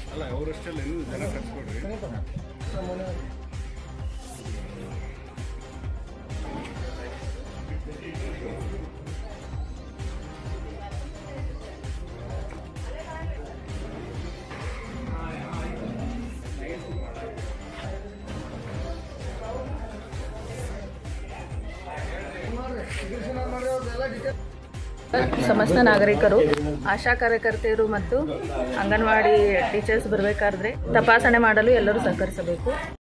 ಅಲ್ಲ ಅವರಷ್ಟೆಲ್ಲ ಇನ್ನೂ ಜನ ಕರ್ಸ್ಕೊಡ್ರಿ ಸಮಸ್ತ ನಾಗರಿಕರು ಆಶಾ ಕಾರ್ಯಕರ್ತೆಯರು ಮತ್ತು ಅಂಗನವಾಡಿ ಟೀಚರ್ಸ್ ಬರಬೇಕಾದ್ರೆ ತಪಾಸಣೆ ಮಾಡಲು ಎಲ್ಲರೂ ಸಹಕರಿಸಬೇಕು